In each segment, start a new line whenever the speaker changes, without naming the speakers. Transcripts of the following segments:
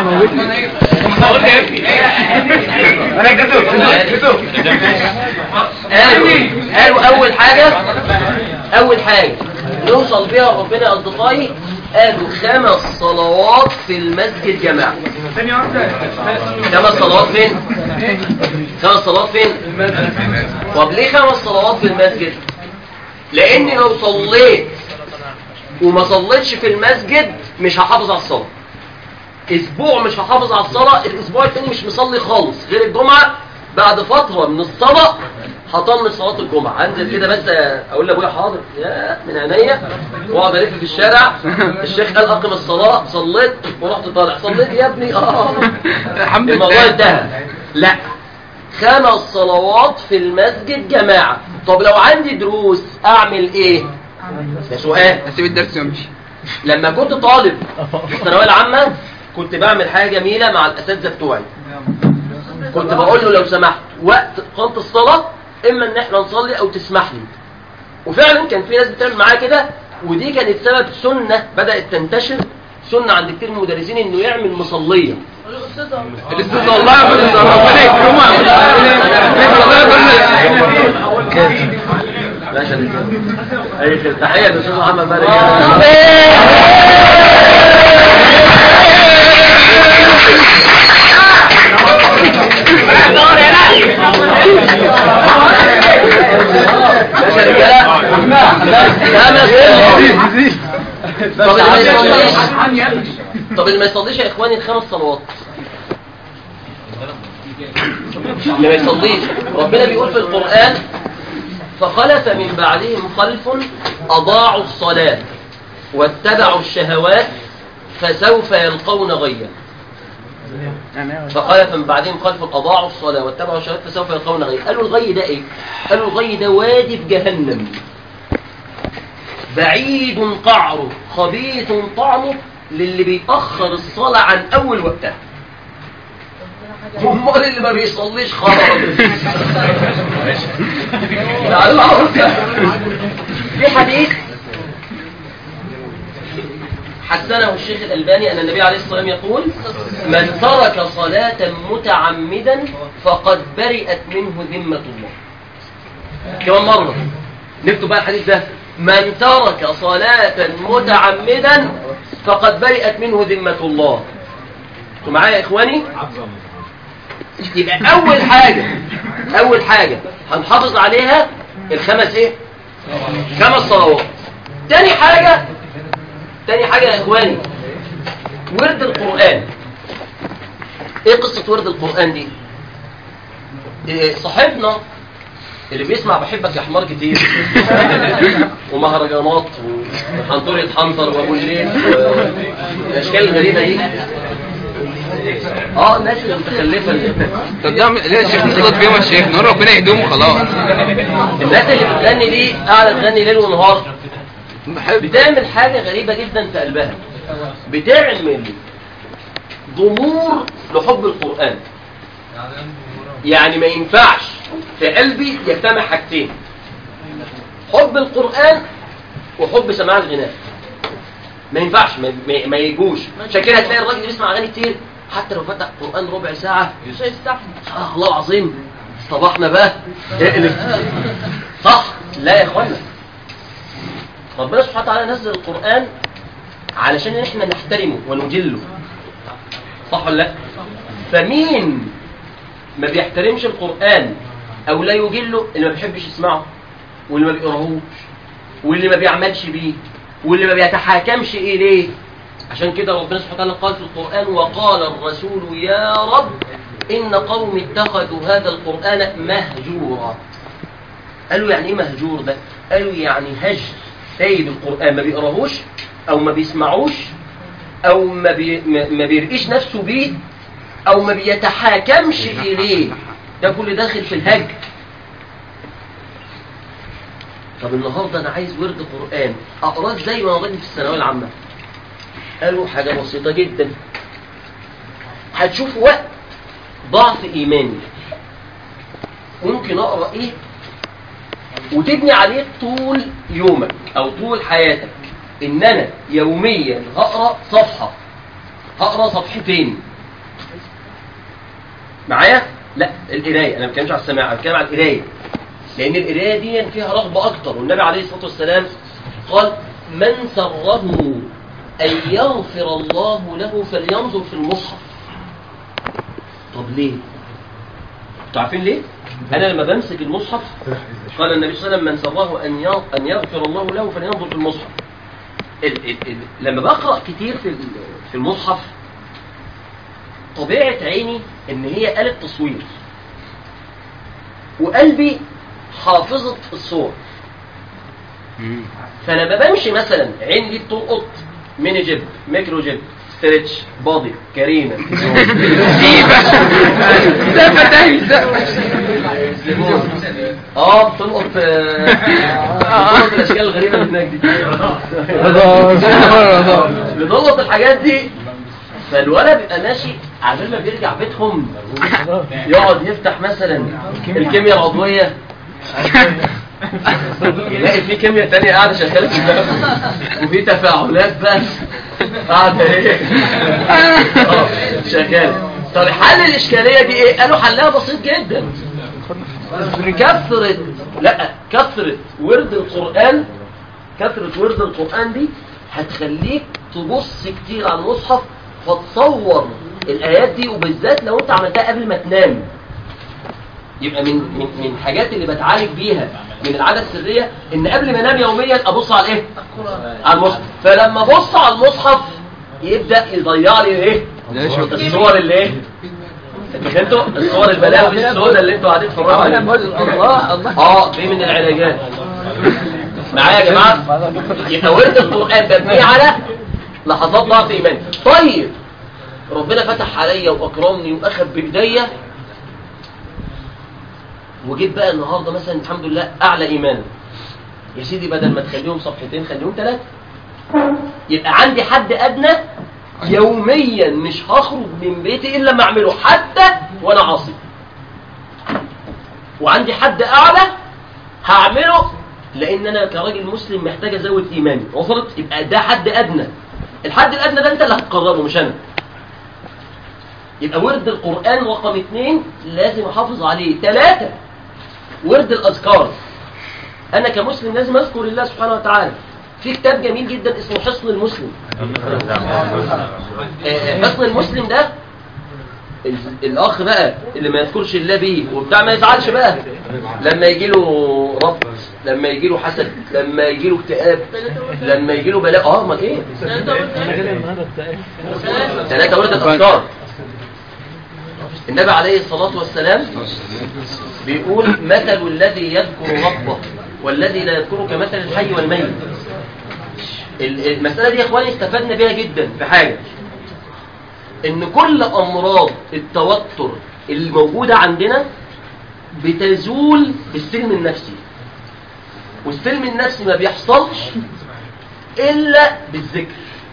قالوا قالوا اول حاجة اول حاجة نوصل بيها ربنا يا اصدقائي قالوا خمس صلوات في المسجد جماعة خمس صلوات فين خمس صلوات فين طب ليه خمس صلوات في المسجد لاني لو صليت وما صليتش في المسجد مش هحافظ على الصلاة اسبوع مش هحافظ على الصلاة الاسبوع التاني مش مصلي خالص غير الجمعة بعد فترة من الصلاة هطنش صلاة الجمعة انزل كده بس اقول لابويا حاضر يا من عينيا واقعد الف في الشارع الشيخ قال اقم الصلاة صليت ورحت طالع صليت يا ابني اه
الحمد
الموضوع
لله
انتهى لا خمس صلوات في المسجد جماعة طب لو عندي دروس اعمل ايه ده سؤال
اسيب الدرس وامشي
لما كنت طالب في الثانويه العامه كنت بعمل حاجه جميله مع الاساتذه بتوعي كنت بقول له لو سمحت وقت قامه الصلاه اما ان احنا نصلي او تسمح لي وفعلا كان في ناس بتعمل معايا كده ودي كانت سبب سنه بدات تنتشر سنه عند كتير من المدرسين انه يعمل مصليه
الاستاذ والله ربنا يكرمه
ماشي يا دكتور. اي خير. تحيه للاستاذ محمد مالك ماشي يا رجاله خمس طب اللي ما يصليش طب اللي ما يصليش يا اخواني الخمس صلوات اللي ما يصليش ربنا بيقول في القرآن فخلف من بعدهم خلف أضاعوا الصلاة واتبعوا الشهوات فسوف يلقون غيا فخلف من بعدهم خلف أضاعوا الصلاة واتبعوا الشهوات فسوف يلقون غيا قالوا الغي ده ايه قالوا الغي ده وادي في جهنم بعيد قعره خبيث طعمه للي بيأخر الصلاة عن أول وقتها امال اللي ما بيصليش خالص لا، الله. في حديث حسنه الشيخ الألباني أن النبي عليه الصلاة والسلام يقول من ترك صلاة متعمدا فقد برئت منه ذمة الله كمان مرة نكتب بقى الحديث ده من ترك صلاة متعمدا فقد برئت منه ذمة الله انتوا معايا يا إخواني يبقى أول حاجة أول حاجة هنحافظ عليها الخمس إيه خمس صلوات تاني حاجة تاني حاجة يا إخواني ورد القرآن إيه قصة ورد القرآن دي إيه صاحبنا اللي بيسمع بحبك يا حمار كتير ومهرجانات وحنطورة حنطر وابو الليل والاشكال الغريبه دي اه الناس المتخلفه اللي
طب ده ليه الشيخ نصلت فيهم يا شيخ نقول ربنا يهديهم خلاص
الناس اللي بتغني دي قاعده تغني ليل ونهار بتعمل حاجه غريبه جدا في قلبها بتعمل ضمور لحب القران يعني ما ينفعش في قلبي يجتمع حاجتين حب القرآن وحب سماع الغناء ما ينفعش ما, ما, ما يجوش عشان كده هتلاقي الراجل اللي بيسمع اغاني كتير حتى لو فتح قرآن ربع ساعة آه الله العظيم صباحنا بقى اقلب صح لا يا اخوانا ربنا سبحانه وتعالى نزل القرآن علشان احنا نحترمه ونجله صح ولا لا فمين ما بيحترمش القرآن او لا يجله اللي ما بيحبش يسمعه واللي ما بيقراهوش واللي ما بيعملش بيه واللي ما بيتحاكمش اليه عشان كده ربنا سبحانه وتعالى قال في القرآن وقال الرسول يا رب إن قوم اتخذوا هذا القرآن مهجورا قالوا يعني ايه مهجور ده قالوا يعني هجر سيد القرآن ما بيقراهوش او ما بيسمعوش او ما, بي ما ما بيرقيش نفسه بيه او ما بيتحاكمش اليه ده كل داخل في الهجر طب النهارده انا عايز ورد قرآن اقراه ازاي وانا راجل في الثانويه العامه قالوا حاجه بسيطه جدا هتشوف وقت ضعف ايماني ممكن اقرا ايه وتبني عليه طول يومك او طول حياتك ان انا يوميا هقرا صفحه هقرا صفحتين معايا لا القرايه انا ما بتكلمش على السماع انا بتكلم على القرايه لان القرايه دي فيها رغبه اكتر والنبي عليه الصلاه والسلام قال من سره ان يغفر الله له فلينظر في المصحف طب ليه انتوا عارفين ليه انا لما بمسك المصحف قال النبي صلى الله عليه وسلم من سره ان يغ- ان يغفر الله له فلينظر في المصحف ال ال ال لما بقرا كتير في ال- في المصحف طبيعه عيني ان هي آلة تصوير وقلبي حافظة الصور فلما بمشي مثلا عين دي بتلقط ميني جيب ميكرو جيب ستريتش بادي كارينا
ده فتاوي ده
اه بتلقط آه، بتلقط الاشكال الغريبه اللي هناك دي بتلقط الحاجات دي فالولد بيبقى ماشي عبال ما بيرجع بيتهم يقعد يفتح مثلا الكيمياء العضويه يلاقي في كيمياء تانية قاعدة شغالة في دماغه وفي تفاعلات بقى قاعدة ايه اه شغالة طب حل الإشكالية دي ايه؟ قالوا حلها بسيط جدا كثرة لا كثرة ورد القرآن كثرة ورد القرآن دي هتخليك تبص كتير على المصحف فتصور الآيات دي وبالذات لو انت عملتها قبل ما تنام يبقى من من من الحاجات اللي بتعالج بيها من العاده السريه ان قبل ما انام يوميا ابص على ايه؟ على المصحف فلما ابص على المصحف يبدا يضيع لي ايه؟ الصور اللي ايه؟ انتوا فهمتوا؟ الصور البلاوي السوداء اللي انتوا قاعدين تتفرجوا عليها
الله الله
اه دي من العلاجات معايا يا جماعه؟ يبقى ورد القران مبني على لحظات ضعف ايمان طيب ربنا فتح عليا واكرمني واخذ بايديا وجيت بقى النهارده مثلا الحمد لله اعلى ايمان يا سيدي بدل ما تخليهم صفحتين خليهم ثلاثه يبقى عندي حد ادنى يوميا مش هخرج من بيتي الا لما اعمله حتى وانا عاصي وعندي حد اعلى هعمله لان انا كراجل مسلم محتاج ازود ايماني وصلت يبقى ده حد ادنى الحد الادنى ده انت اللي هتقرره مش انا يبقى ورد القرآن رقم اثنين لازم احافظ عليه ثلاثة ورد الأذكار أنا كمسلم لازم أذكر الله سبحانه وتعالى في كتاب جميل جدا اسمه حصن المسلم آه، حصن المسلم ده ال- الأخ بقى اللي ما يذكرش الله بيه وبتاع ما يزعلش بقى لما يجي له رفض لما يجي له حسد لما يجي له اكتئاب لما يجي له بلاء اه امال ايه ثلاثة ورد الأذكار النبي عليه الصلاة والسلام بيقول مثل الذي يذكر ربه والذي لا يذكره كمثل الحي والميت ال- المسألة دي يا اخواني استفدنا بيها جدا في حاجة ان كل امراض التوتر الموجودة عندنا بتزول بالسلم النفسي والسلم النفسي ما بيحصلش الا بالذكر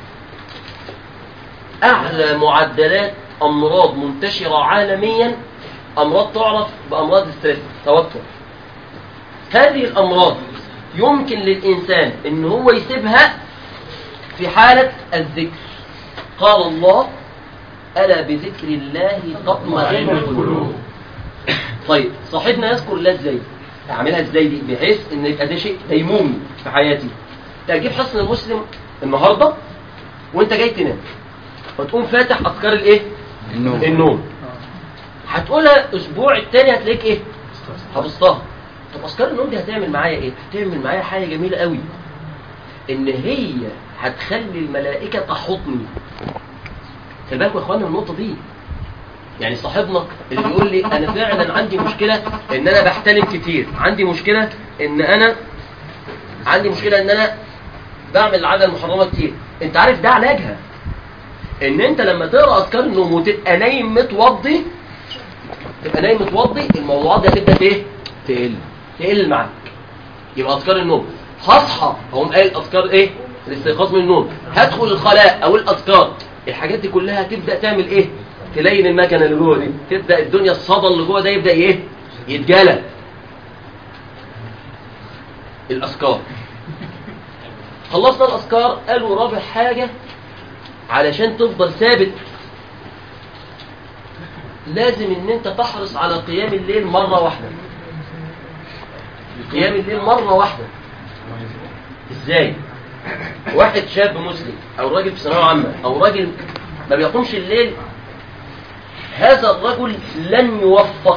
اعلى معدلات امراض منتشرة عالميا امراض تعرف بامراض الستريس توتر هذه الامراض يمكن للانسان ان هو يسيبها في حالة الذكر قال الله ألا بذكر الله تطمئن القلوب طيب صاحبنا يذكر الله ازاي اعملها ازاي دي بحيث ان يبقى ده شيء ديمومي في حياتي تجيب حصن المسلم النهارده وانت جاي تنام وتقوم فاتح اذكار الايه
النوم
النوم هتقولها اسبوع التاني هتلاقيك ايه حفظتها طب اذكار النوم دي هتعمل معايا ايه هتعمل معايا حاجه جميله قوي ان هي هتخلي الملائكه تحضني خلي بالكم يا اخوانا من النقطه دي يعني صاحبنا اللي بيقول لي انا فعلا عندي مشكله ان انا بحتلم كتير عندي مشكله ان انا عندي مشكله ان انا بعمل العاده المحرمه كتير انت عارف ده علاجها ان انت لما تقرا اذكار النوم وتبقى نايم متوضي تبقى نايم متوضي الموضوعات دي هتبدا ايه
تقل
تقل معاك يبقى اذكار النوم هصحى اقوم قايل اذكار ايه الاستيقاظ من النوم هدخل الخلاء او الاذكار الحاجات دي كلها تبدا تعمل ايه تلين المكنه اللي جوه دي تبدا الدنيا الصدى اللي جوه ده يبدا ايه يتجلى الاذكار خلصنا الاذكار قالوا رابع حاجه علشان تفضل ثابت لازم ان انت تحرص على قيام الليل مرة واحدة قيام الليل مرة واحدة ازاي واحد شاب مسلم او راجل في ثانويه عامه او راجل ما بيقومش الليل هذا الرجل لن يوفق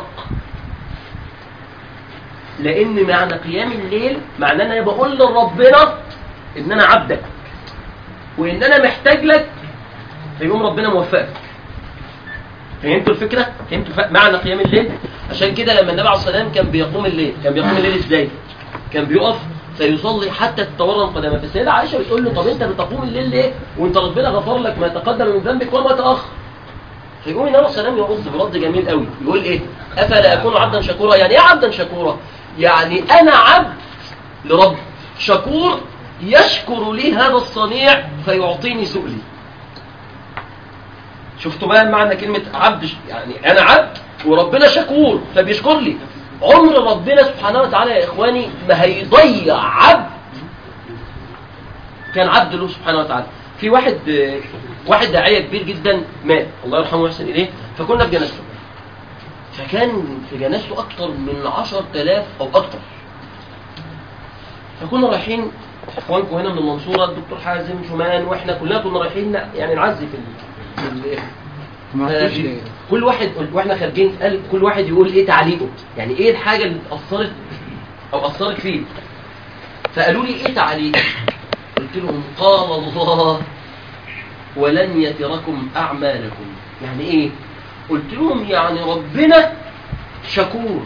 لان معنى قيام الليل معناه ان انا بقول لربنا ان انا عبدك وان انا محتاج لك فيقوم ربنا موفقك فهمتوا الفكره فهمتوا ف- معنى قيام الليل عشان كده لما النبي عليه الصلاه والسلام كان بيقوم الليل كان بيقوم الليل ازاي كان بيقف فيصلي حتى تتورم قدمه فالسيده عائشه بتقول له طب انت بتقوم الليل ليه وانت ربنا غفر لك ما تقدم من ذنبك وما تاخر فيقوم النبي صلى الله عليه وسلم يرد برد جميل قوي يقول ايه افلا اكون عبدا شكورا يعني ايه عبدا شكورا يعني انا عبد لرب شكور يشكر لي هذا الصنيع فيعطيني سؤلي شفتوا بقى معنى كلمة عبد ش- يعني أنا عبد وربنا شكور فبيشكر لي عمر ربنا سبحانه وتعالى يا إخواني ما هيضيع عبد كان عبد له سبحانه وتعالى في واحد آه، واحد داعية كبير جدا مات الله يرحمه ويحسن إليه فكنا في جنازته فكان في جنازته أكتر من عشر تلاف أو أكتر فكنا رايحين اخوانكم هنا من المنصوره الدكتور حازم شومان واحنا كلنا كنا رايحين يعني نعزي في ال... في ال...
ما
آه،
عرفتش ليه
كل واحد واحنا خارجين قال كل واحد يقول ايه تعليقه يعني ايه الحاجه اللي اثرت او اثرت فيه فقالوا لي ايه تعليقك قلت لهم قال الله ولن يتركم اعمالكم يعني ايه قلت لهم يعني ربنا شكور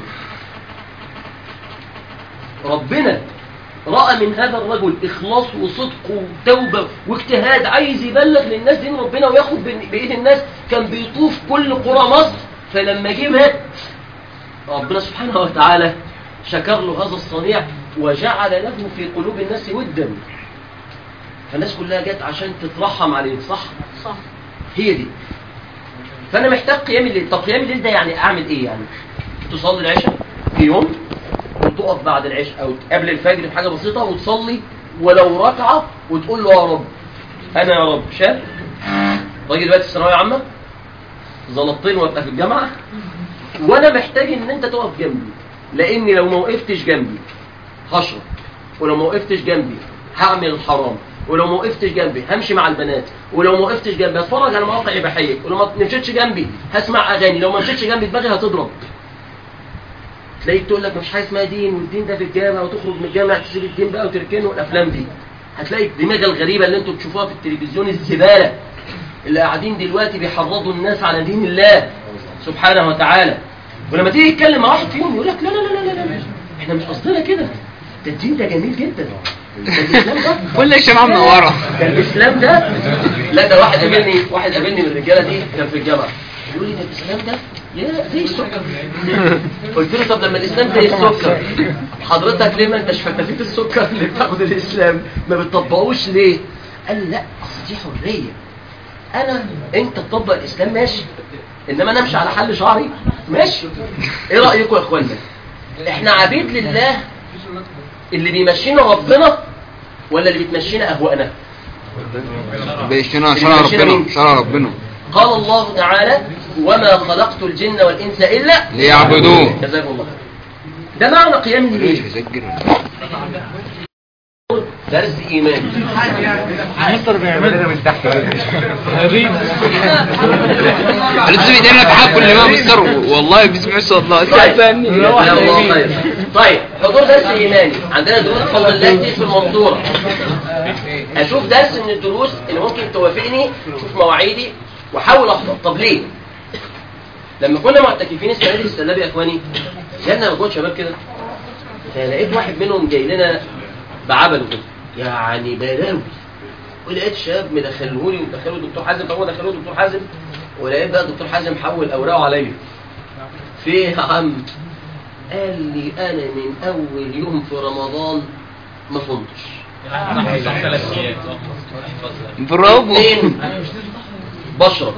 ربنا رأى من هذا الرجل إخلاص وصدق وتوبة واجتهاد عايز يبلغ للناس دين ربنا وياخد بإيد- بإيد الناس كان بيطوف كل قرى مصر فلما جه مات ربنا سبحانه وتعالى شكر له هذا الصنيع وجعل له في قلوب الناس ودا فالناس كلها جت عشان تترحم عليه صح؟
صح
هي دي فأنا محتاج قيام الليل طب قيام الليل ده يعني أعمل إيه يعني؟ تصلي العشاء في يوم وتقف بعد العشاء او قبل الفجر بحاجه بسيطه وتصلي ولو ركعه وتقول له يا رب انا يا رب شاب راجل دلوقتي في ثانويه عامه زلطتين وابقى في الجامعه وانا محتاج ان انت تقف جنبي لاني لو ما وقفتش جنبي هشرب ولو ما وقفتش جنبي هعمل الحرام ولو ما وقفتش جنبي همشي مع البنات ولو ما وقفتش جنبي هتفرج على مواقع اباحيه ولو ما مشيتش جنبي هسمع اغاني لو ما مشيتش جنبي دماغي هتضرب تلاقيك تقول لك مفيش حاجه اسمها دين والدين ده في الجامع وتخرج من الجامع تسيب الدين بقى وتركنه والافلام دي هتلاقي الدماغ الغريبه اللي انتم بتشوفوها في التلفزيون الزباله اللي قاعدين دلوقتي بيحرضوا الناس على دين الله سبحانه وتعالى ولما تيجي تتكلم مع واحد فيهم يقول لك لا لا لا لا لا, لا. احنا مش قصدنا كده ده الدين ده جميل جدا ده الاسلام ده
كل الشمعة منورة
ده الاسلام ده لا ده واحد قابلني واحد قابلني من الرجاله دي كان في الجامعه يقول لي ده الاسلام ده يا زي السكر قلت له طب لما الاسلام زي السكر حضرتك ليه ما انتش فتافيت السكر اللي بتاخد الاسلام ما بتطبقوش ليه قال لي لا اصل دي حريه انا انت تطبق الاسلام ماشي انما انا امشي على حل شعري ماشي ايه رايكم يا اخوانا احنا عبيد لله اللي بيمشينا ربنا ولا اللي بتمشينا اهواءنا
بيشنا شرع ربنا شرع ربنا
قال الله تعالى وما خلقت الجن والانس الا
ليعبدون
جزاكم الله خير. ده معنى قيام
ليش
الليل
هيسجل
درس ايمان
لازم يدينا حق كل ما مستر والله بسم الله
طيب جزاكم الله خير. طيب حضور درس ايماني عندنا دروس بفضل الله كتير في المنصوره اشوف درس من الدروس اللي ممكن توافقني اشوف مواعيدي واحاول احضر طب ليه لما كنا معتكفين السنه دي في السلاب يا اخواني جالنا مجموعه شباب كده فلقيت واحد منهم جاي لنا بعبله كده يعني بلاوي ولقيت شاب مدخلهولي ومدخله دكتور حازم فهو دخله دكتور حازم ولقيت بقى دكتور حازم حول اوراقه عليا في إيه يا عم قال لي انا من اول يوم في رمضان ما صمتش
برافو
اثنين بشرب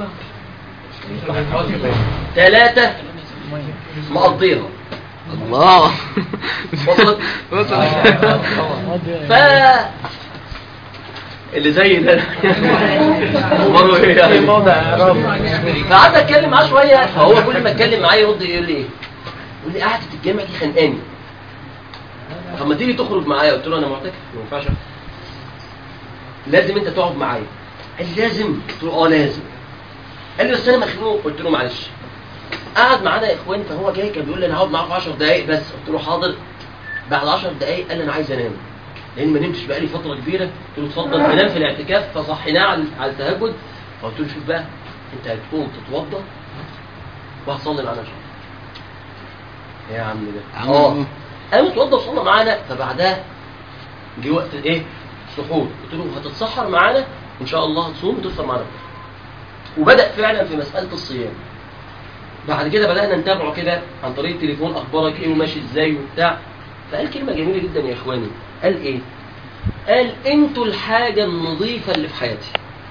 ثلاثة مقضيها
الله
وصلت
وصلت
ف اللي زي ده اخباره ايه يعني فقعدت اتكلم معاه شويه فهو كل ما اتكلم معايا يرد يقول لي ايه يقول لي قعدة الجامع دي خانقاني طب ما تيجي تخرج معايا قلت له انا معتكف ما ينفعش أخرج. لازم انت تقعد معايا قال لي لازم قلت له اه لازم قال لي بس انا مخنوق قلت له معلش قعد معانا يا اخوان فهو جاي كان بيقول لي انا هقعد معاك 10 دقايق بس قلت له حاضر بعد 10 دقايق قال لي انا عايز انام لان ما نمتش بقالي فتره كبيره قلت له اتفضل ننام في الاعتكاف فصحيناه على على التهجد فقلت له شوف بقى انت هتقوم تتوضى وهتصلي معانا ان شاء الله إيه يا عم ده
عم.
اه قام اتوضى وصلى معانا فبعدها جه وقت ايه السحور قلت له هتتسحر معانا ان شاء الله هتصوم وتفطر معانا بكرة. وبدا فعلا في مساله الصيام بعد كده بدانا نتابعه كده عن طريق التليفون اخبارك ايه وماشي ازاي وبتاع فقال كلمه جميله جدا يا اخواني قال ايه قال انتوا الحاجه النظيفه اللي في حياتي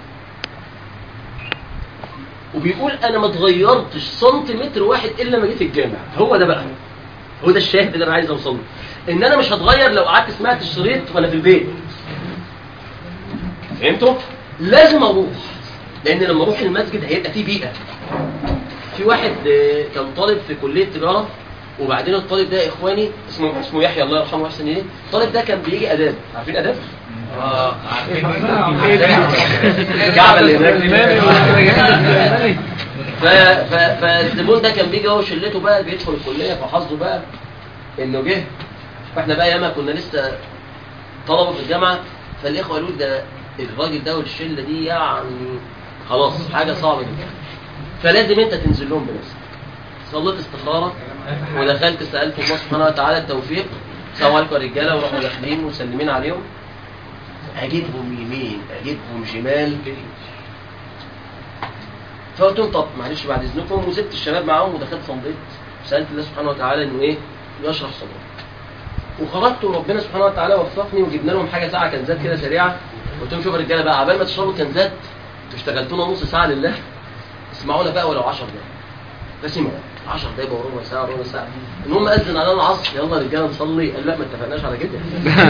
وبيقول انا ما اتغيرتش سنتيمتر واحد الا ما جيت الجامع هو ده بقى هو ده الشاهد اللي انا عايز اوصله ان انا مش هتغير لو قعدت سمعت الشريط وانا في البيت فهمتوا لازم اروح لان لما اروح المسجد هيبقى فيه بيئه في واحد آه، كان طالب في كليه تجاره وبعدين الطالب ده يا اخواني اسمه اسمه يحيى الله يرحمه ويحسن اليه الطالب ده كان بيجي اداب عارفين اداب
اه عارفين
الكعبه اللي هناك ف... ف... فالزبون ده كان بيجي هو وشلته بقى بيدخل الكليه فحظه بقى انه جه واحنا بقى ياما كنا لسه طلبه في الجامعه فالاخوه قالوا لي ده الراجل ده والشله دي يعني خلاص حاجه صعبه جدا فلازم انت تنزل لهم بنفسك صليت استخاره ودخلت سالت الله سبحانه وتعالى التوفيق السلام عليكم يا رجاله ورحنا داخلين ومسلمين عليهم اجيبهم يمين اجيبهم شمال فقلت لهم طب معلش بعد اذنكم وسبت الشباب معاهم ودخلت صليت سالت الله سبحانه وتعالى انه ايه يشرح صدري وخرجت وربنا سبحانه وتعالى وفقني وجبنا لهم حاجه ساعه كنزات كده سريعه قلت لهم شوفوا يا رجاله بقى عبال ما تشربوا كنزات انتوا اشتغلتونا نص ساعه لله اسمعونا بقى ولو 10 دقايق فسمعوا 10 دقايق وربع ساعه وربع ساعه المهم اذن علينا العصر يلا يا رجاله نصلي قال لا ما اتفقناش على كده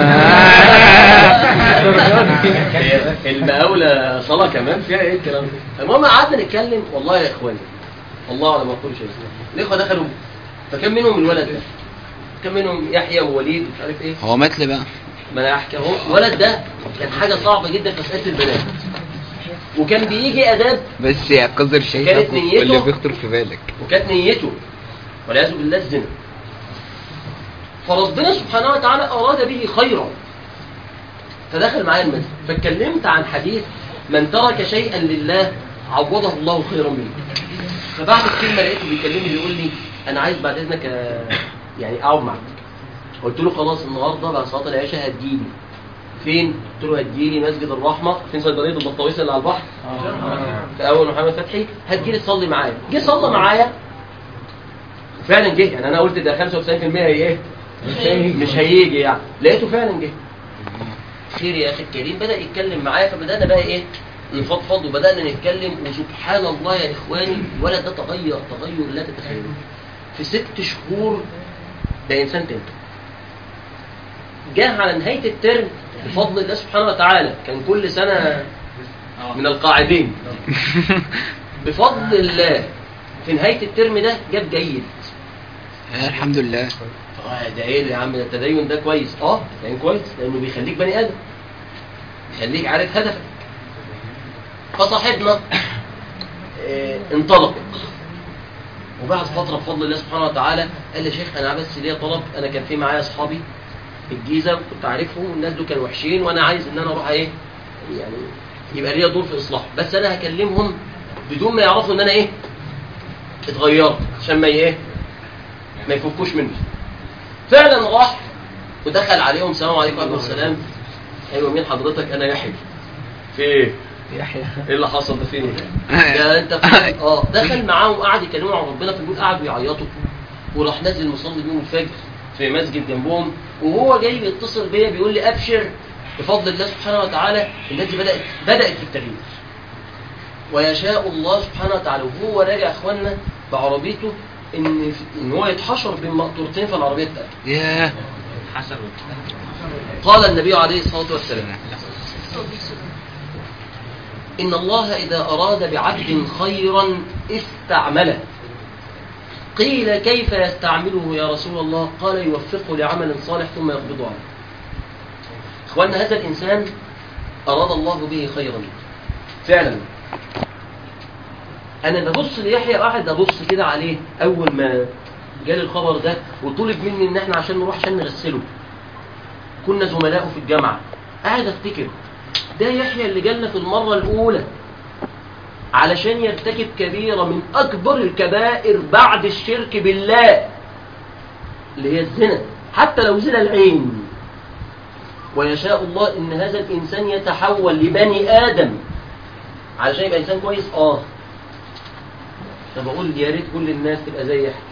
المقاولة صلاة كمان فيها ايه الكلام ده المهم قعدنا نتكلم والله يا اخواني والله على ما اقول شيء الاخوه دخلوا فكان منهم الولد ده كان منهم يحيى ووليد مش عارف ايه
هو مات لي بقى
ما انا احكي اهو الولد ده كان حاجه صعبه جدا في مساله البنات وكان بيجي اداب
بس يا قذر شيء
كانت نيته-
اللي بيخطر في بالك
وكانت نيته والعياذ بالله الزنا فربنا سبحانه وتعالى اراد به خيرا فدخل معايا المسجد فاتكلمت عن حديث من ترك شيئا لله عوضه الله خيرا منه فبعد الكلمه لقيته بيكلمني بيقول لي انا عايز بعد اذنك آه، يعني اقعد معاك قلت له خلاص النهارده بعد صلاه العشاء هتجيلي فين؟ قلت له هتجيلي مسجد الرحمه فين صيدليه البطاويس اللي على البحر في اول محمد فتحي هتجيلي تصلي معايا جه صلى معايا فعلا جه يعني انا قلت ده 95% هي ايه مش هيجي يعني لقيته فعلا جه خير يا اخي الكريم بدا يتكلم معايا فبدانا بقى ايه نفضفض وبدانا نتكلم وسبحان الله يا اخواني الولد ده تغير تغير لا تتخيلوه في ست شهور ده انسان تاني جه على نهايه الترم بفضل الله سبحانه وتعالى كان كل سنه من القاعدين بفضل الله في نهايه الترم ده جاب جيد
آه، الحمد لله
اه ده ايه يا عم ده التدين ده كويس اه التدين كويس لانه بيخليك بني ادم بيخليك عارف هدفك فصاحبنا آه انطلق وبعد فتره بفضل الله سبحانه وتعالى قال لي يا شيخ انا بس ليا طلب انا كان في معايا اصحابي في الجيزه كنت عارفهم والناس دول كانوا وحشين وانا عايز ان انا اروح ايه يعني يبقى ليا دور في اصلاحهم بس انا هكلمهم بدون ما يعرفوا ان انا ايه اتغيرت عشان ما ايه ما يفكوش مني فعلا راح ودخل عليهم السلام عليكم وعليكم السلام ايوه مين حضرتك انا يحيى في ايه
يحيى
ايه اللي حصل ده فين ده انت في- اه دخل معاهم وقعد يكلموا عن ربنا في البيت قعدوا يعيطوا وراح نازل مصلي بيهم الفجر في مسجد جنبهم وهو جاي بيتصل بيا بيقول لي ابشر بفضل الله سبحانه وتعالى الناس دي بدات بدات في التغيير ويشاء الله سبحانه وتعالى وهو راجع اخواننا بعربيته ان في- ان هو يتحشر بين مقطورتين في العربيه بتاعته
ياه
حسن
قال النبي عليه الصلاه والسلام إن الله إذا أراد بعبد خيرا استعمله قيل كيف يستعمله يا رسول الله قال يوفقه لعمل صالح ثم يقبضه عنه إخواننا هذا الإنسان أراد الله به خيرا فعلا أنا ببص ليحيى قاعد أبص كده عليه أول ما جالي الخبر ده وطلب مني إن إحنا عشان نروح عشان نغسله كنا زملاء في الجامعة قاعد أفتكر ده يحيى اللي جالنا في المرة الأولى علشان يرتكب كبيرة من أكبر الكبائر بعد الشرك بالله اللي هي الزنا حتى لو زنا العين ويشاء الله ان هذا الانسان يتحول لبني ادم علشان يبقى انسان كويس اه طب بقول يا ريت كل الناس تبقى زي يحيى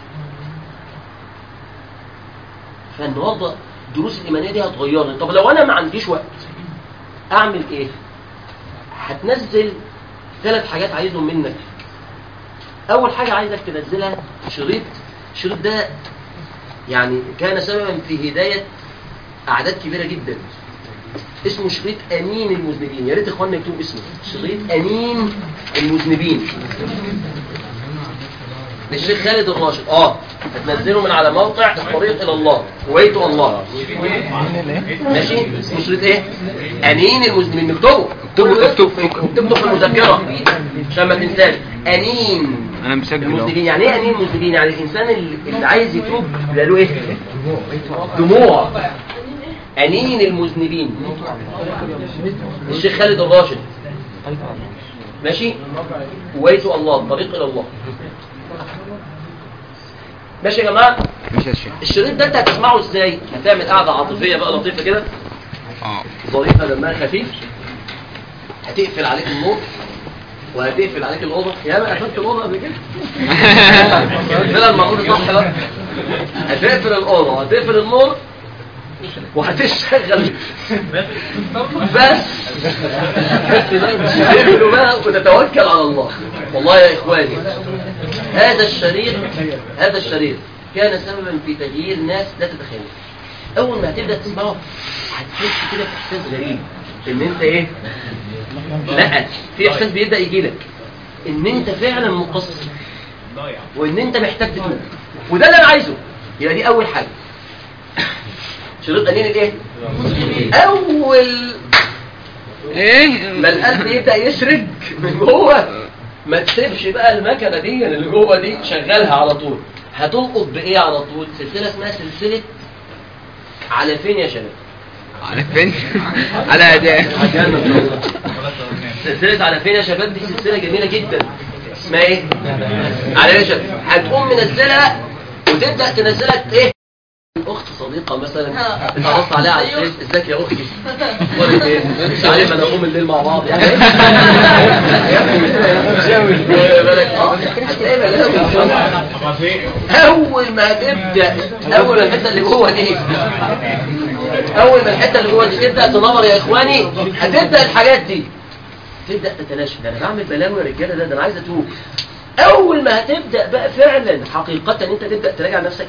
فالنهارده الدروس الايمانيه دي هتغيرني طب لو انا ما عنديش وقت اعمل ايه هتنزل ثلاث حاجات عايزهم منك اول حاجه عايزك تنزلها شريط الشريط ده يعني كان سببا في هدايه اعداد كبيره جدا اسمه شريط امين المذنبين يا ريت اخواننا يكتبوا اسمه شريط امين المذنبين للشيخ خالد الراشد اه هتنزله من على موقع الطريق الى الله ويت الله ماشي اسمه شريط ايه امين المذنبين نكتبه
اكتبه اكتبه
اكتبه في المذكره عشان ما تنساش امين
انا مسجل اهو
المذنبين يعني ايه امين المذنبين يعني الانسان اللي اللي عايز يتوب يبقى له ايه دموع انين المذنبين الشيخ خالد الراشد ماشي ويت الله الطريق الى الله ماشي يا جماعه
مش يا شيخ
الشريط ده انت هتسمعه ازاي هتعمل قعده عاطفيه بقى لطيفه كده
اه
ظريفه دمها خفيف هتقفل عليك النور وهتقفل عليك الاوضه يا ما قفلت الاوضه قبل كده هتقفلها المفروض صح بقى هتقفل الاوضه وهتقفل النور وهتشغل بس تقفله بقى وتتوكل على الله والله يا اخواني هذا الشريط هذا الشريط كان سببا في تغيير ناس لا تتخيل اول ما هتبدا تسمعه هتحس كده باحساس غريب ان انت ايه لا في احساس بيبدا يجي لك ان انت فعلا مقصر وان انت محتاج تتوب وده اللي انا عايزه يبقى دي اول حاجه شروط انين الايه اول
ايه
ما القلب يبدا يشرد من جوه ما تسيبش بقى المكنه دي اللي جوه دي شغلها على طول هتلقط بايه على طول سلسله اسمها سلسله على فين يا شباب
على فين على اداء
سلسلة على فين يا شباب دي سلسلة جميلة جدا اسمها ايه؟ على يا شباب هتقوم منزلها وتبدأ تنزلك ايه؟ اخت صديقة مثلا اتعرفت عليها على الفيس ازيك يا اختي اخبارك ايه؟ مش عارف انا اقوم الليل مع بعض يعني بالك اه هتلاقي بلاوي. اول ما تبدأ اول ما الحتة اللي جوه دي اول ما الحته اللي جوه دي تبدا تنور يا اخواني هتبدا الحاجات دي تبدا تتلاشى ده انا بعمل بلاوي يا رجاله ده, ده انا عايز اتوب اول ما هتبدا بقى فعلا حقيقه انت تبدا تراجع نفسك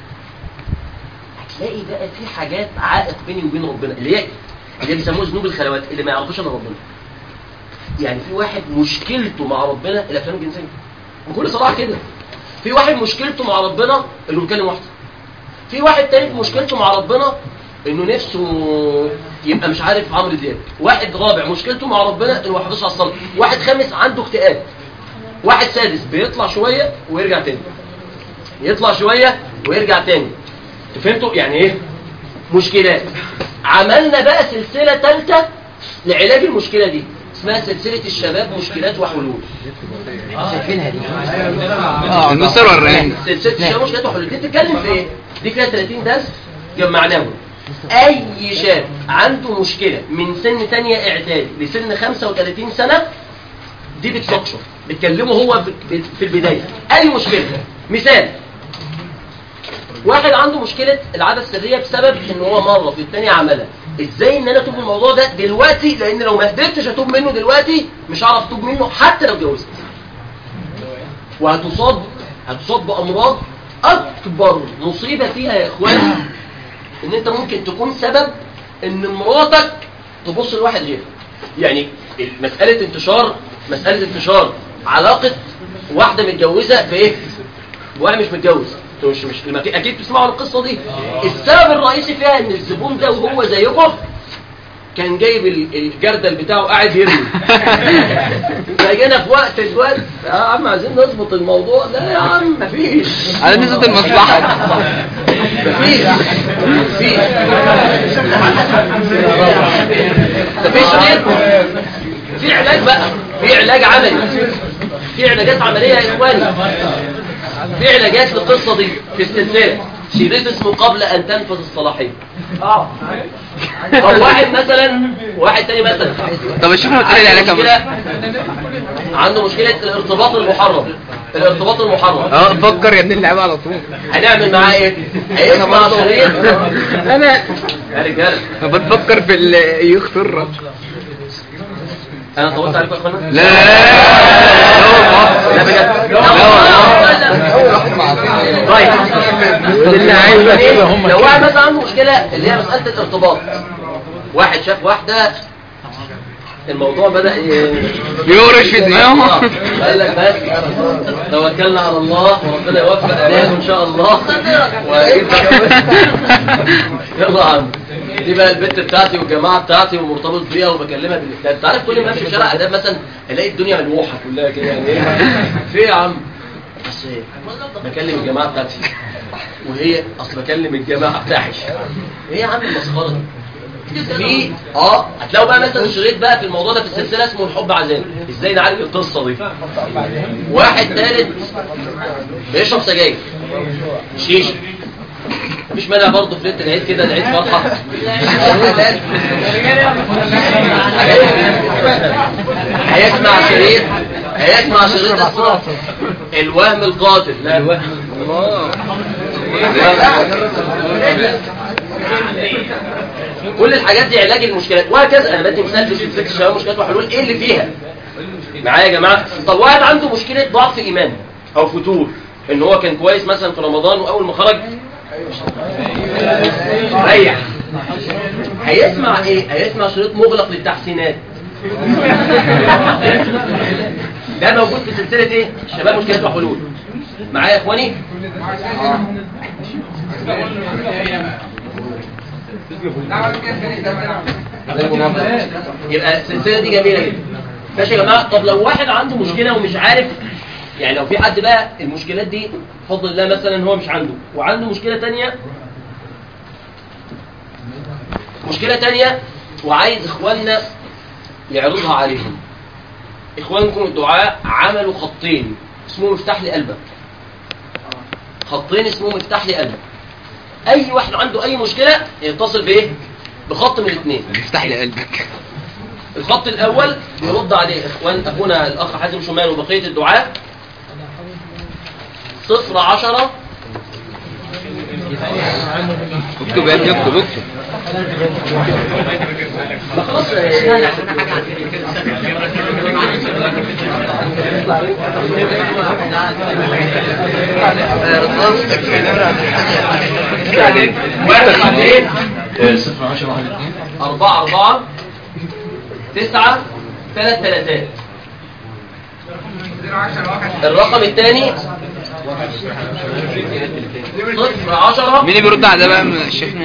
هتلاقي بقى في حاجات عائق بيني وبين ربنا اللي هي اللي بيسموه ذنوب الخلوات اللي ما يعرفوش الا ربنا يعني في واحد مشكلته مع ربنا الافلام الجنسيه بكل صراحه كده في واحد مشكلته مع ربنا انه بيكلم واحده في واحد تالت مشكلته مع ربنا انه نفسه يبقى مش عارف عمرو دياب واحد رابع مشكلته مع ربنا انه ما يحافظش على الصلاه واحد خامس عنده اكتئاب واحد سادس بيطلع شويه ويرجع تاني يطلع شويه ويرجع تاني انتوا فهمتوا يعني ايه مشكلات عملنا بقى سلسله ثالثه لعلاج المشكله دي اسمها سلسله الشباب مشكلات وحلول شايفينها دي
اه المستر وراني
سلسله الشباب مشكلات وحلول دي بتتكلم في ايه دي فيها 30 درس جمعناهم اي شاب عنده مشكله من سن تانية اعدادي لسن 35 سنه دي بتناقشه بتكلمه هو في- في البدايه اي مشكله مثال واحد عنده مشكله العاده السريه بسبب ان هو مره في الثانيه عملها ازاي ان انا اتوب من الموضوع ده دلوقتي لان لو ما قدرتش اتوب منه دلوقتي مش هعرف اتوب منه حتى لو اتجوزت وهتصاب هتصاب بامراض اكبر مصيبه فيها يا اخواني ان انت ممكن تكون سبب ان مراتك تبص لواحد غيرك يعني مسألة انتشار مسألة انتشار علاقة واحدة متجوزة بإيه؟ واحد مش متجوز انتوا مش مش لما في- اكيد بتسمعوا عن القصه دي السبب الرئيسي فيها ان الزبون ده وهو زيكم كان جايب ال- الجردل بتاعه قاعد يرمي فجينا في وقت الوقت يا عم عايزين نظبط الموضوع لا يا عم مفيش
على نسبة المصلحة
مفيش مفيش مفيش غير في علاج بقى في علاج عملي في علاجات عملية يا إخواني في علاجات للقصة دي في السلسلة شريط اسمه قبل أن تنفذ الصلاحية أو واحد مثلا واحد تاني مثلا
طب الشيخ ما تقول لي عليها
عنده
كمان
مشكلة عنده مشكلة الارتباط المحرم الارتباط المحرم
اه فكر يا ابن اللعيبه على طول
هنعمل معاه ايه؟ هيسمع شريط
انا
يا رجاله
بتفكر في اللي يخسر
انا طولت عليكم يا اخوانا؟
لا لا
لا بجد
لا
طيب
اللي عايزه كده هم
لو واحد مثلا عنده مشكله اللي هي مساله الارتباط واحد شاف واحده الموضوع بدا ي-
يورش في دماغه
قال لك بس توكلنا على الله وربنا يوفق اهلاكم ان شاء الله يلا يا عم دي بقى البت بتاعتي والجماعه بتاعتي ومرتبط بيها وبكلمها بالكتاب انت عارف كل ما امشي في شارع اداب مثلا الاقي الدنيا ملوحه كلها كده يعني ايه في إيه يا عم بس إيه؟ بكلم الجماعه بتاعتي وهي اصل بكلم الجماعه بتاعي ايه يا عم المسخره دي في اه هتلاقوا بقى مثلا شريط بقى في الموضوع ده في السلسله اسمه الحب عذاب ازاي نعالج القصه دي واحد ثالث بيشرب سجاير شيشه مفيش مانع برضه في ليله العيد كده العيد فرحه هيسمع شريط هيسمع شريط اسمه الوهم القاتل لا كل الحاجات دي علاج المشكلات وهكذا انا بدي مثال في سلسله الشباب مشكلات وحلول ايه اللي فيها معايا يا جماعه طب واحد عنده مشكله ضعف ايمان او فتور ان هو كان كويس مثلا في رمضان واول ما خرج ريح هيسمع ايه هيسمع شريط مغلق للتحسينات ده موجود في سلسله ايه شباب مشكلات وحلول معايا يا اخواني يبقى السلسله دي جميله جدا ماشي يا جماعه طب لو واحد عنده مشكله ومش عارف يعني لو في حد بقى المشكلات دي بفضل الله مثلا هو مش عنده وعنده مشكله تانية مشكله تانية وعايز اخواننا يعرضها عليهم اخوانكم الدعاء عملوا خطين اسمهم افتح لي قلبك خطين اسمهم افتح لي قلبك اي واحد عنده اي مشكله يتصل بايه بخط من الاثنين
افتح لي قلبك
الخط الاول يرد عليه اخوان اخونا الاخ حازم شمال وبقيه الدعاء صفر عشرة
اكتب يا ابني اكتب اكتب
ما خلاص واحد اثنين
صفر عشرة واحد اثنين
أربعة أربعة تسعة ثلاث ثلاثات الرقم الثاني صفر عشرة
مين اللي بيرد على ده بقى من شيخنا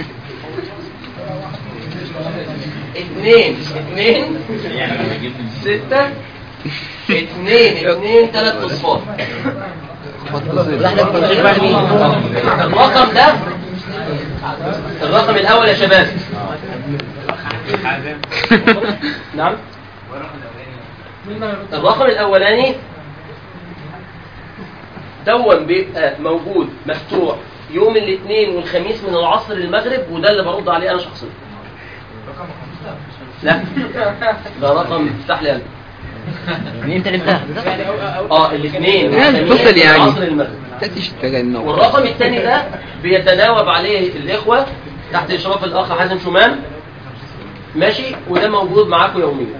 اثنين اثنين ستة اثنين اثنين ثلاث اصفار الرقم ده الرقم الاول يا شباب نعم الرقم الاولاني دون بيبقى موجود مفتوح يوم الاثنين والخميس من العصر للمغرب وده اللي برد عليه انا شخصيا لا ده رقم افتح لي قلبي
انت اللي بتاخد
اه الاثنين
يعني
والخميس
اتصل
من
يعني.
العصر للمغرب
تشتغل
والرقم الثاني ده بيتناوب عليه الاخوه تحت اشراف الاخ حازم شومان ماشي وده موجود معاكم يوميا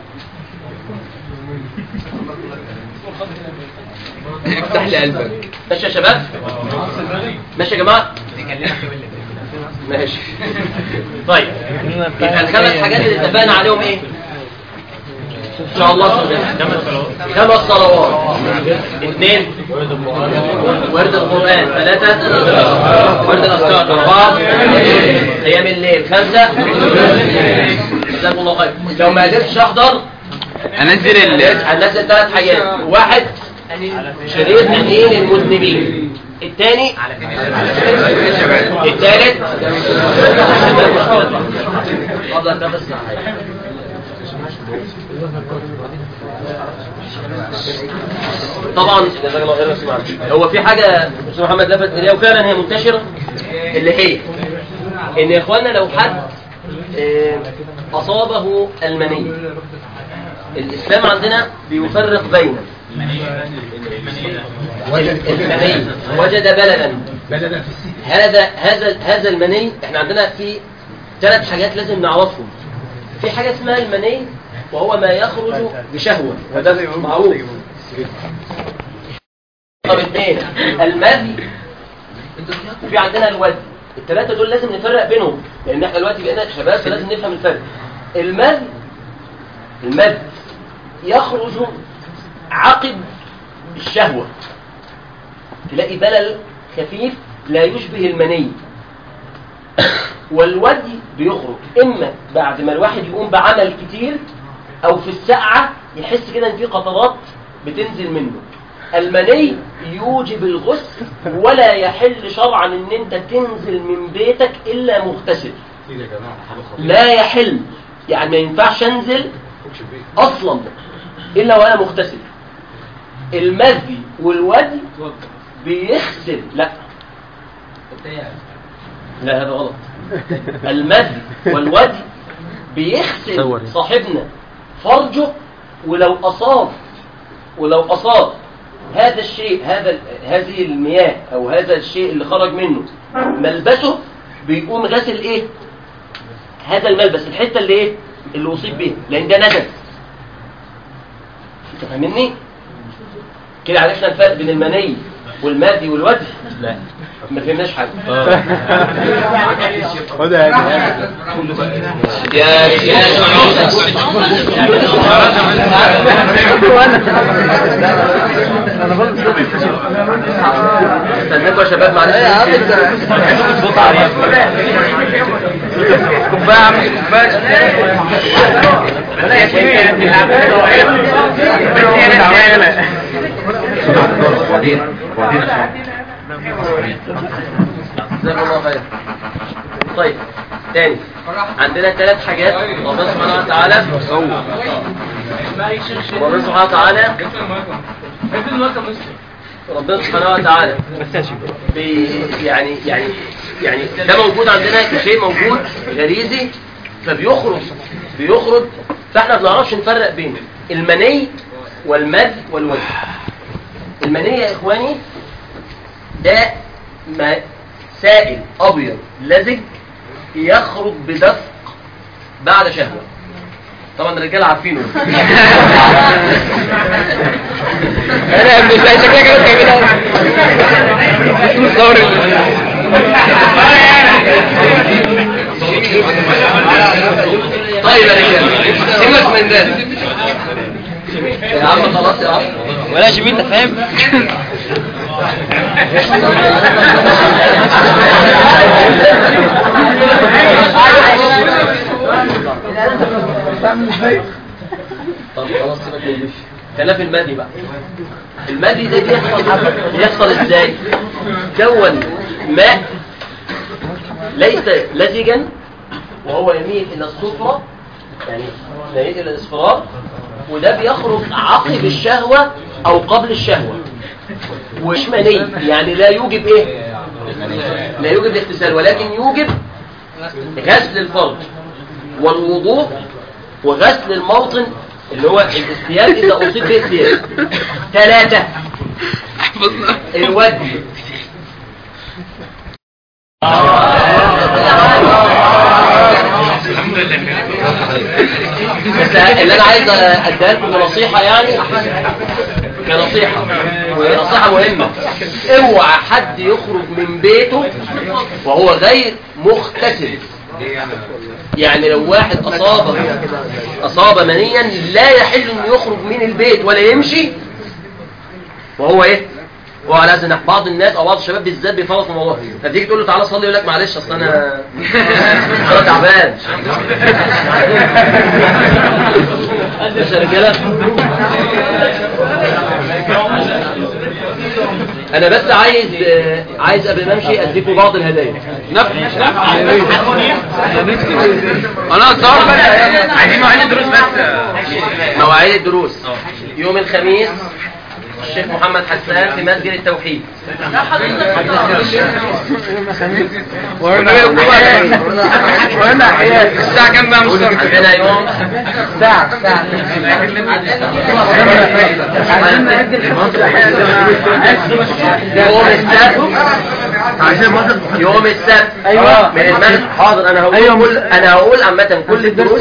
افتح لي قلبك
ماشي يا شباب ماشي يا جماعه ماشي طيب يبقى الخمس حاجات اللي اتفقنا عليهم ايه ان شاء الله خمس صلوات اثنين ورد القرآن ثلاثة ورد الأذكار أربعة قيام الليل خمسة جزاكم الله خير لو ما قدرتش أحضر
انزل ال
هننزل ثلاث حاجات واحد شريط تأمين المذنبين الثاني الثالث فضلك ده بس طبعا جزاك الله خير يا أستاذ محمد. هو في حاجه استاذ محمد لفت اليها وفعلا هي منتشره اللي هي ان يا اخوانا لو حد آه، اصابه المني الاسلام عندنا بيفرق بين المني وجد بلدا هذا هذا هذا المني احنا عندنا في ثلاث حاجات لازم نعرفهم في حاجه اسمها المني وهو ما يخرج بشهوه وده معروف طب اثنين المذي وفي عندنا الودي الثلاثه دول لازم نفرق بينهم لان احنا دلوقتي بقينا شباب فلازم نفهم الفرق المذي المذي يخرج عقب الشهوه تلاقي بلل خفيف لا يشبه المني والودي بيخرج اما بعد ما الواحد يقوم بعمل كتير او في السقعه يحس كده ان في قطرات بتنزل منه المني يوجب الغسل ولا يحل شرعا ان انت تنزل من بيتك الا مغتسل لا يحل يعني ما ينفعش انزل اصلا الا وانا مغتسل المذي والودي بيغسل لا لا هذا غلط المذي والودي بيغسل صاحبنا فرجه ولو أصاب ولو أصاب هذا الشيء هذا ال- هذه المياه أو هذا الشيء اللي خرج منه ملبسه بيقوم غسل إيه هذا الملبس الحتة اللي إيه اللي أصيب بيها لأن ده نجس أنت فاهمني كده عرفنا الفرق بين المني والمادي والودي لا ما فهمناش حاجة يا يا استناكوا يا شباب معلش صوت عالي كوبايه عامل
وبعدين وبعدين
جزاكم الله خير طيب تاني عندنا ثلاث حاجات ربنا سبحانه وتعالى ربنا سبحانه وتعالى ربنا سبحانه وتعالى بي يعني يعني يعني ده موجود عندنا كشيء موجود غريزي فبيخرج بيخرج فاحنا ما بنعرفش نفرق بين المني والمد والوجه المني يا اخواني ده ما سائل ابيض لزج يخرج بدفق بعد شهوه طبعا الرجاله عارفينه
انا ابن الله شكلك كده بتعملها مصور
طيب يا رجاله سيبك من ده يا عم خلاص يا عم
ولا شبيه انت فاهم
طب خلاص سيبك من دي خلاف المادي بقى المادي ده بيحصل بيحصل ازاي كون ماء ليس لزجا وهو يميل الى الصفرة يعني يميل الى الاصفرار وده بيخرج عقب الشهوة او قبل الشهوة ومش مني يعني لا يوجب ايه لا يوجب الاغتسال ولكن يوجب غسل الفرج والوضوء وغسل الموطن اللي هو الثياب إذا أصيب به الثياب ثلاثة
حفظنا
الودي بس اللي انا عايز اديها لكم نصيحه يعني كنصيحه ونصيحه مهمه اوعى حد يخرج من بيته وهو غير مغتسل يعني لو واحد أصاب أصاب منيا لا يحل أن يخرج من البيت ولا يمشي وهو إيه؟ هو على هذا النحو. بعض الناس او بعض الشباب بالذات بيفرط في الموضوع فتيجي تقول له تعالى صلي يقول لك معلش اصل انا انا تعبان مش يا رجاله انا بس عايز عايز قبل ما امشي اديكم بعض الهدايا
خلاص صار
عايزين مواعيد الدروس بس
مواعيد الدروس يوم الخميس الشيخ محمد حسان في مسجد التوحيد
الساعة كام بقى مصطفى؟
عندنا يوم يوم السبت يوم السبت ايوه من المغرب حاضر انا هقول كل انا هقول عامه كل الدروس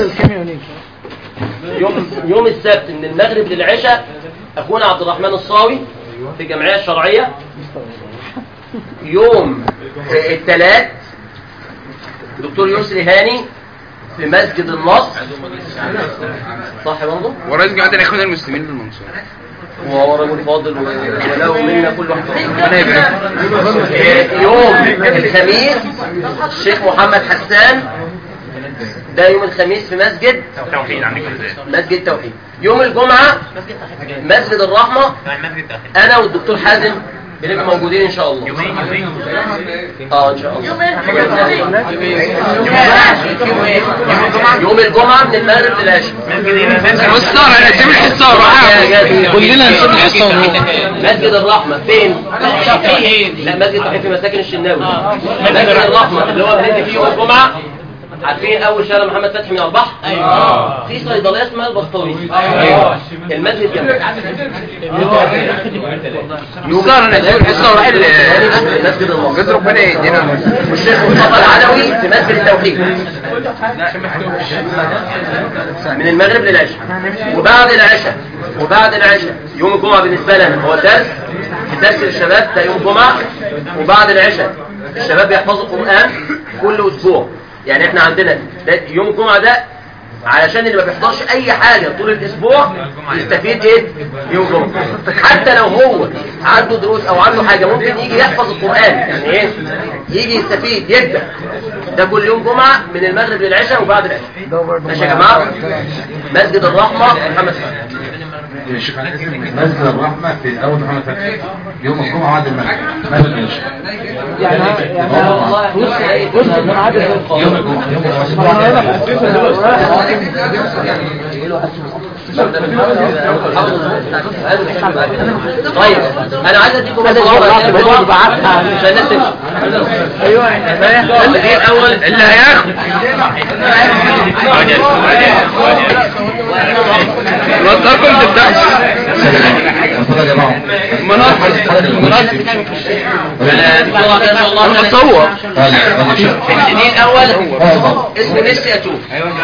يوم يوم السبت من المغرب للعشاء اخونا عبد الرحمن الصاوي في الجمعيه الشرعيه يوم الثلاث دكتور يسري هاني في مسجد النصر صح برضه
ورئيس جماعة الإخوان المسلمين بالمنصورة
وهو رجل فاضل و- وله منا كل واحد يوم الخميس الشيخ محمد حسان ده يوم الخميس في مسجد
توحيد عندكم ازاي؟
مسجد توحيد يوم الجمعة مسجد الرحمة انا والدكتور حازم بنبقى موجودين ان شاء الله
يومين يومين
اه ان شاء الله يوم الجمعة من المغرب للعشاء
حصار أنا سيب الحصار
كلنا نسيب الحصان هو
مسجد الرحمة فين؟ لا مسجد التوحيد في مساكن الشناوي مسجد الرحمة اللي هو بندي فيه يوم الجمعة عارفين اول شارع محمد فتحي من البحر ايوه في صيدليه اسمها البسطوي ايوه المسجد جنبك
حصار أنا سيب الحصار
مسجد النصر
قد ربنا يدينا
والشيخ مصطفى العلوي في مسجد التوحيد من المغرب للعشاء وبعد العشاء وبعد العشاء يوم الجمعة بالنسبة لنا هو درس درس للشباب ده يوم الجمعة وبعد العشاء الشباب بيحفظوا القرآن كل أسبوع يعني احنا عندنا ده يوم الجمعة ده علشان اللي ما بيحضرش اي حاجة طول الاسبوع يستفيد ايه يوم الجمعة حتى لو هو عنده دروس او عنده حاجة ممكن يجي يحفظ القرآن يعني ايه يجي يستفيد يبدأ ده كل يوم جمعة من المغرب للعشاء وبعد العشاء ماشي يا جماعة مسجد الرحمة محمد فتحي
مسجد الرحمة في أول محمد فتحي يوم الجمعة بعد المغرب مسجد العشاء. يوم الجمعة يوم
طيب انا عايز اديكم بس صورة عشان الناس تمشي ايوه الاول
اللي هياخد نصركم في الدرس
اتفضل يا جماعة
مناصر انا بصور
السنين الاول اسمه نفسي اتوب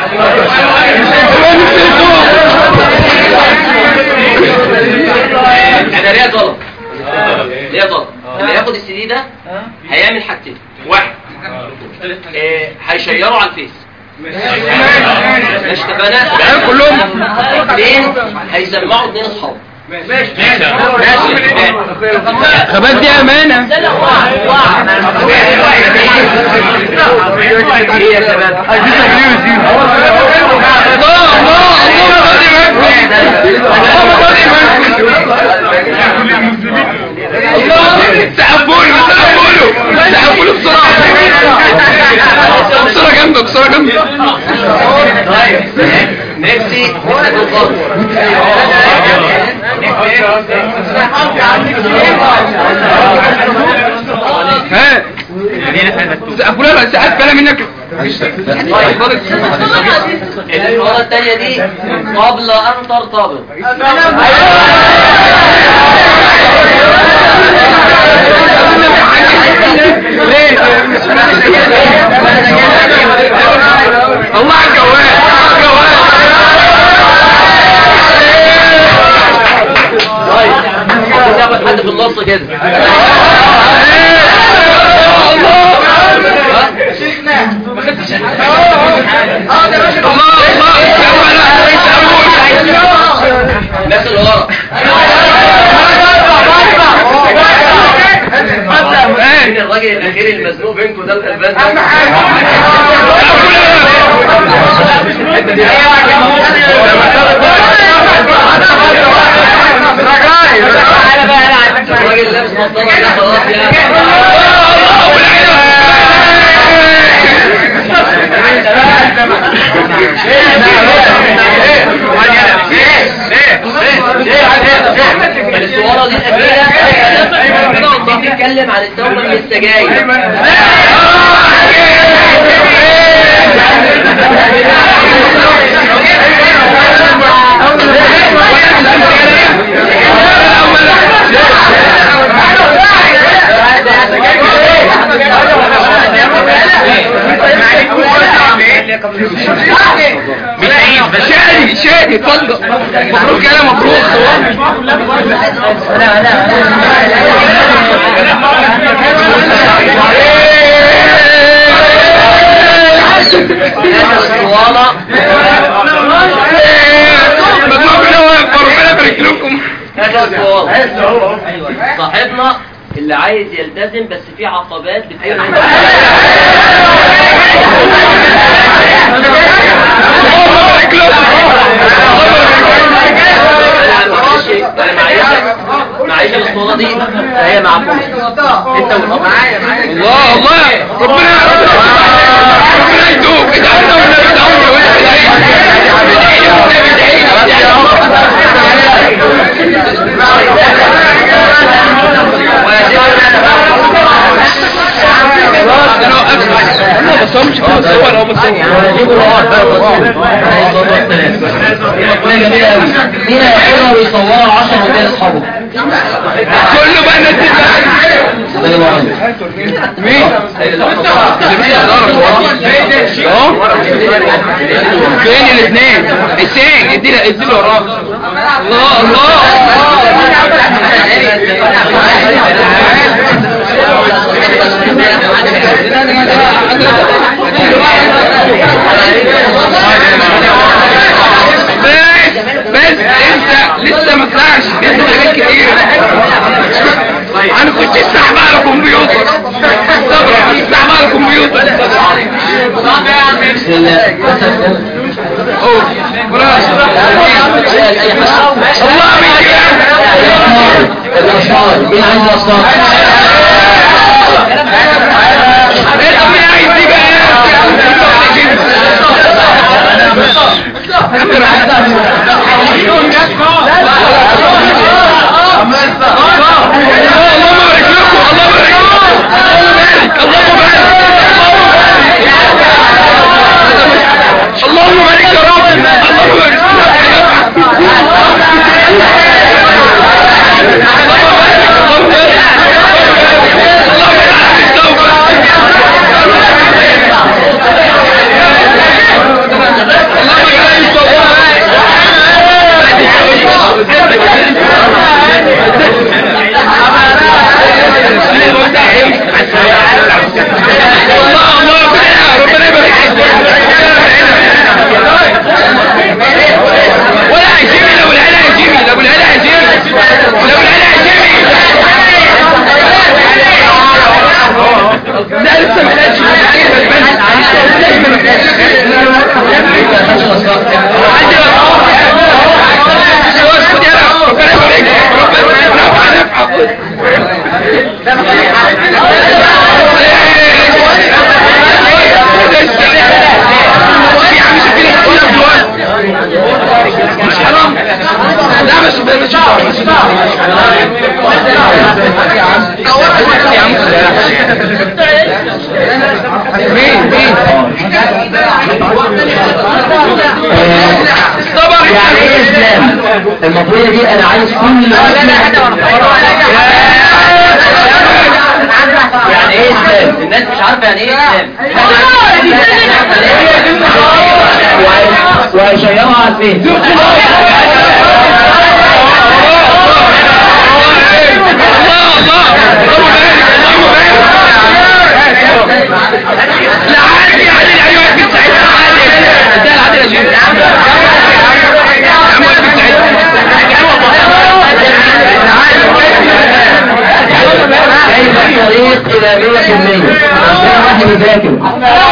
انا ليا طلب ليا طلب اللي ياخد السي دي ده هيعمل حاجتين واحد آه، هيشيره على الفيس ماشي اتفقنا
كلهم
اثنين هيسمعوا اثنين اصحاب
خبات دي امانه
ايه يا شباب
الله الله الله غادي الله سحبوني سحبوني سحبوني بسرعه بسرعه جنبك بسرعه جنبك
طيب نفسي نفسك الخط
ها سحبوني لا سحب كلام منك
المرة الثانية دي قبل أن ترتبط
الله على الجوال الجوال
طيب عايزين ناخد حد في النص كده الراجل الاخير المزنوق بينكم ده الغلبان ده الحته دي الراجل لابس نظاره ده خلاص الصورة دي الأخيرة بتتكلم عن التوبة من السجاير
شادي شادي اتفضل مبروك يا مبروك
الصوالة
مبروك يا وفر ربنا يبارك لكم
هذا الصوالة صاحبنا اللي عايز يلتزم بس في عقبات بتقابله
الله يبارك
انا معيش انا معيش معيش الصورة دي فهي معكم انت معايا معايا
الله الله ربنا ربنا يدوب ادعونا ولا ادعونا ولا انا بصمش كده صور او بصور
جميلة قوي مين هياخدها ويصورها 10 ودي لاصحابه
كله بقى نزل مين؟ اهو فين الاثنين؟ حسين ادي ادي له وراه الله الله بس بس انت لسه ما طلعش لسه حاجات كتير انا كنت استحمى على كمبيوتر صبر استحمى على كمبيوتر
بسم الله
اوه براش الله منك
الأصحاب مين عنده أصحاب؟
انت مين عايز دي بقى اللهم بارك لكم اللهم بارك اللهم بارك اللهم بارك يا رب اللهم بارك الله الله ربنا يبارك ولا عجيمي لو العلا عجيمي لو العلا عجيمي لو العلا عجيمي لا لسه ما خدش عندي اسكت يا رب ربنا يبارك ربنا نفع نفع يا عم شوف لي كل دلوقتي مش حرام لا مش مش مش يا عم مين مين طبعا
يعني ايه اسلام المفروض دي انا عايز كل يعني ايه اسلام الناس مش عارفه يعني ايه اسلام وهيشيروا على الفيس
الله الله اللهم بارك اللهم بارك لا عادي عادي ايوه في سعيد عادي ده العادي يا جيل يا عم في سعيد
كيف الطريق الى ملة
احنا